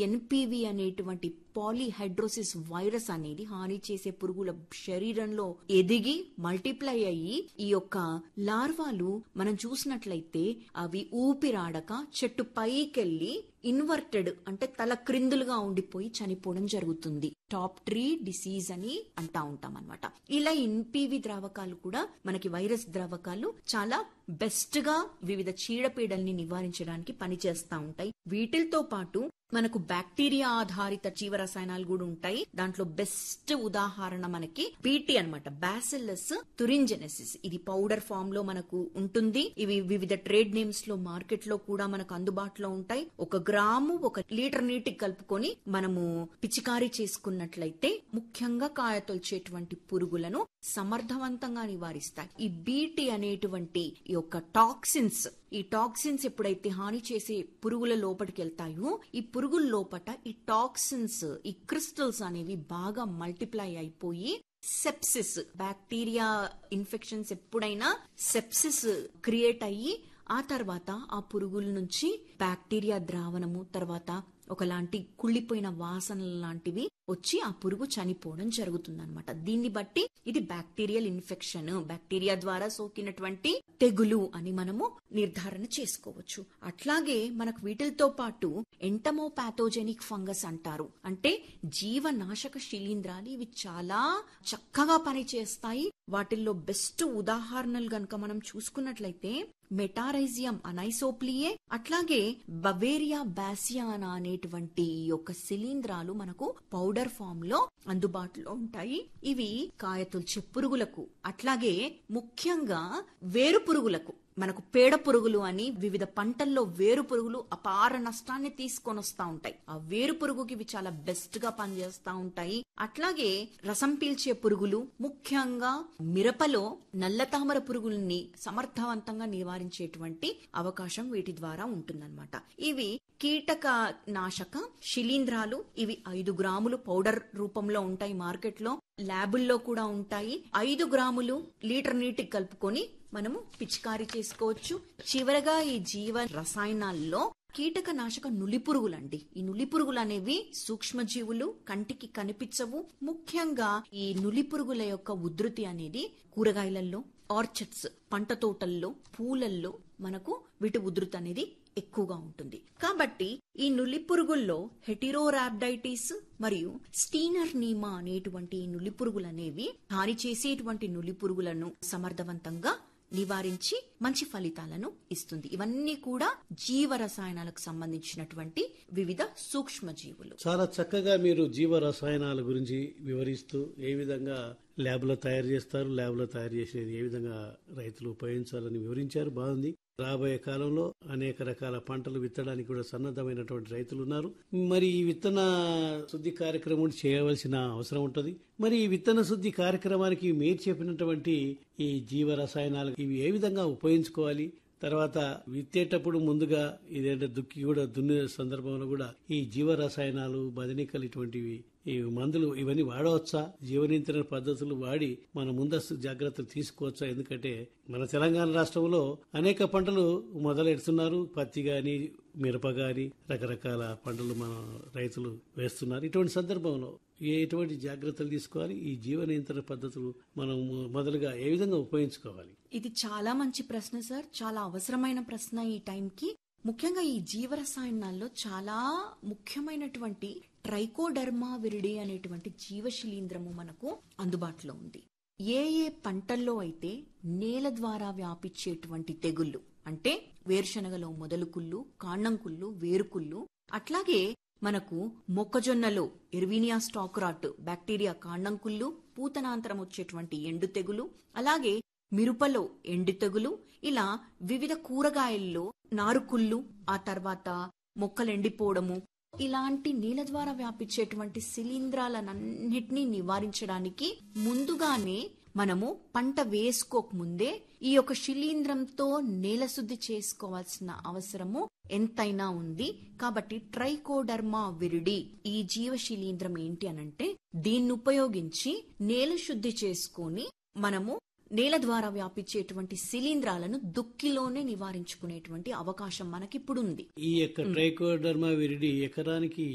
NPV అనేటువంటి పాలీహైడ్రోసిస్ virus అనేది హాని చేసే పురుగుల శరీరంలో ఎదిగి మల్టిప్లై అయ్యి ఈ యొక్క లార్వాలు మనం చూసినట్లయితే అవి ఊపిరాడక చెట్టు పైకెళ్లి ఇన్వర్టెడ్ అంటే తల క్రిందులుగా ఉండిపోయి చనిపోవడం జరుగుతుంది టాప్ ట్రీ డిసీజ్ అని అంటా ఉంటాం అనమాట ఇలా ఎన్పివి ద్రావకాలు కూడా మనకి వైరస్ ద్రావకాలు చాలా బెస్ట్ గా వివిధ చీడపీడల్ని నివారించడానికి పనిచేస్తా ఉంటాయి వీటితో పాటు మనకు బ్యాక్టీరియా ఆధారిత జీవ రసాయనాలు కూడా ఉంటాయి దాంట్లో బెస్ట్ ఉదాహరణ మనకి బీటీ అన్నమాట బ్యాసిల్లస్ తురింజెనెసిస్ ఇది పౌడర్ ఫామ్ లో మనకు ఉంటుంది ఇవి వివిధ ట్రేడ్ నేమ్స్ లో మార్కెట్ లో కూడా మనకు అందుబాటులో ఉంటాయి ఒక గ్రాము ఒక లీటర్ నీటికి కలుపుకొని మనము పిచికారీ చేసుకున్నట్లయితే ముఖ్యంగా కాయ తొలిచేటువంటి పురుగులను సమర్థవంతంగా నివారిస్తాయి ఈ బీటీ అనేటువంటి ఈ యొక్క టాక్సిన్స్ ఈ టాక్సిన్స్ ఎప్పుడైతే హాని చేసే పురుగుల లోపలికి వెళ్తాయో ఈ పురుగుల లోపట ఈ టాక్సిన్స్ ఈ క్రిస్టల్స్ అనేవి బాగా మల్టిప్లై అయిపోయి సెప్సిస్ బ్యాక్టీరియా ఇన్ఫెక్షన్స్ ఎప్పుడైనా సెప్సిస్ క్రియేట్ అయ్యి ఆ తర్వాత ఆ పురుగుల నుంచి బ్యాక్టీరియా ద్రావణము తర్వాత ఒకలాంటి కుళ్ళిపోయిన వాసనలు లాంటివి వచ్చి ఆ పురుగు చనిపోవడం జరుగుతుందన్నమాట దీన్ని బట్టి ఇది బ్యాక్టీరియల్ ఇన్ఫెక్షన్ బ్యాక్టీరియా ద్వారా సోకినటువంటి తెగులు అని మనము నిర్ధారణ చేసుకోవచ్చు అట్లాగే మనకు వీటితో పాటు ఎంటమోపాథోజెనిక్ ఫంగస్ అంటారు అంటే జీవనాశక శిలీంధ్రాలు ఇవి చాలా చక్కగా పనిచేస్తాయి వాటిల్లో బెస్ట్ ఉదాహరణలు గనక మనం చూసుకున్నట్లయితే మెటారైజియం అనైసోప్లియే అట్లాగే బవేరియా బాసియానా అనేటువంటి యొక్క శిలీంధ్రాలు మనకు పౌడర్ ఫామ్ లో అందుబాటులో ఉంటాయి ఇవి కాయతుల్చే పురుగులకు అట్లాగే ముఖ్యంగా వేరు పురుగులకు మనకు పేడ పురుగులు అని వివిధ పంటల్లో వేరు పురుగులు అపార నష్టాన్ని తీసుకొని వస్తా ఉంటాయి ఆ వేరు పురుగుకి ఇవి చాలా బెస్ట్ గా పనిచేస్తా ఉంటాయి అట్లాగే రసం పీల్చే పురుగులు ముఖ్యంగా మిరపలో నల్ల తామర పురుగుల్ని సమర్థవంతంగా నివారించేటువంటి అవకాశం వీటి ద్వారా ఉంటుందన్నమాట ఇవి కీటక నాశక శిలీంధ్రాలు ఇవి ఐదు గ్రాములు పౌడర్ రూపంలో ఉంటాయి మార్కెట్ లో ల్యాబుల్లో కూడా ఉంటాయి ఐదు గ్రాములు లీటర్ నీటికి కలుపుకొని మనము పిచికారీ చేసుకోవచ్చు చివరగా ఈ జీవ రసాయనాల్లో కీటక నాశక నులిపురుగులండి ఈ నులిపురుగులు అనేవి సూక్ష్మజీవులు కంటికి కనిపించవు ముఖ్యంగా ఈ నులిపురుగుల యొక్క ఉధృతి అనేది కూరగాయలలో ఆర్చర్డ్స్ పంట తోటల్లో పూలల్లో మనకు వీటి ఉధృతి అనేది ఎక్కువగా ఉంటుంది కాబట్టి ఈ నులిపురుగుల్లో హెటిరోరాబ్డైటిస్ మరియు స్టీనర్ నీమా అనేటువంటి ఈ నులిపురుగులు అనేవి హాని చేసేటువంటి నులిపురుగులను సమర్థవంతంగా నివారించి మంచి ఫలితాలను ఇస్తుంది ఇవన్నీ కూడా జీవ రసాయనాలకు సంబంధించినటువంటి వివిధ సూక్ష్మ జీవులు చాలా చక్కగా మీరు జీవ రసాయనాల గురించి వివరిస్తూ ఏ విధంగా ల్యాబ్ లో తయారు చేస్తారు ల్యాబ్ లో తయారు చేసేది ఏ విధంగా రైతులు ఉపయోగించాలని వివరించారు బాగుంది రాబోయే కాలంలో అనేక రకాల పంటలు విత్తడానికి కూడా సన్నద్ధమైనటువంటి రైతులు ఉన్నారు మరి ఈ విత్తన శుద్ధి కార్యక్రమం చేయవలసిన అవసరం ఉంటుంది మరి ఈ విత్తన శుద్ధి కార్యక్రమానికి మీరు చెప్పినటువంటి ఈ జీవ రసాయనాలు ఇవి ఏ విధంగా ఉపయోగించుకోవాలి తర్వాత విత్తేటప్పుడు ముందుగా ఇదేంటే దుక్కి కూడా దున్నే సందర్భంలో కూడా ఈ జీవ రసాయనాలు బదనికలు ఇటువంటివి ఈ మందులు ఇవన్నీ వాడవచ్చా జీవ నియంత్రణ పద్ధతులు వాడి మన ముందస్తు జాగ్రత్తలు తీసుకోవచ్చా ఎందుకంటే మన తెలంగాణ రాష్ట్రంలో అనేక పంటలు మొదలెడుతున్నారు పత్తి గాని మిరప గాని రకరకాల పంటలు మన రైతులు వేస్తున్నారు ఇటువంటి సందర్భంలో ఎటువంటి జాగ్రత్తలు తీసుకోవాలి ఈ జీవ నియంత్రణ పద్ధతులు మనం మొదలుగా ఏ విధంగా ఉపయోగించుకోవాలి ఇది చాలా మంచి ప్రశ్న సార్ చాలా అవసరమైన ప్రశ్న ఈ టైంకి ముఖ్యంగా ఈ జీవరసాయనాల్లో చాలా ముఖ్యమైనటువంటి ట్రైకోడర్మా విరిడి అనేటువంటి జీవశిలీంద్రము మనకు అందుబాటులో ఉంది ఏ ఏ పంటల్లో అయితే నేల ద్వారా వ్యాపించేటువంటి తెగుళ్ళు అంటే వేరుశనగలో మొదలుకుళ్ళు కాండంకుళ్ళు వేరుకుళ్ళు అట్లాగే మనకు మొక్కజొన్నలో ఎర్వీనియా స్టాక్రాట్ బ్యాక్టీరియా కాండంకుళ్ళు పూతనాంతరం వచ్చేటువంటి ఎండు తెగులు అలాగే మిరుపలో ఎండు తెగులు ఇలా వివిధ కూరగాయల్లో నారుకుళ్ళు ఆ తర్వాత మొక్కలు ఎండిపోవడము ఇలాంటి నీళ్ళ ద్వారా వ్యాపించేటువంటి శిలీంధ్రాలన్నిటినీ నివారించడానికి ముందుగానే మనము పంట వేసుకోకముందే ఈ యొక్క శిలీంధ్రంతో నేల శుద్ధి చేసుకోవాల్సిన అవసరము ఎంతైనా ఉంది కాబట్టి ట్రైకోడర్మా విరిడి ఈ జీవ శిలీంద్రం ఏంటి అనంటే దీన్ని ఉపయోగించి నేల శుద్ధి చేసుకొని మనము నేల ద్వారా వ్యాపించేటువంటి శిలీంధ్రాలను దుక్కిలోనే నివారించుకునేటువంటి అవకాశం మనకిప్పుడుంది ఈ యొక్క ట్రైకోడర్మా విరిడి ఎకరానికి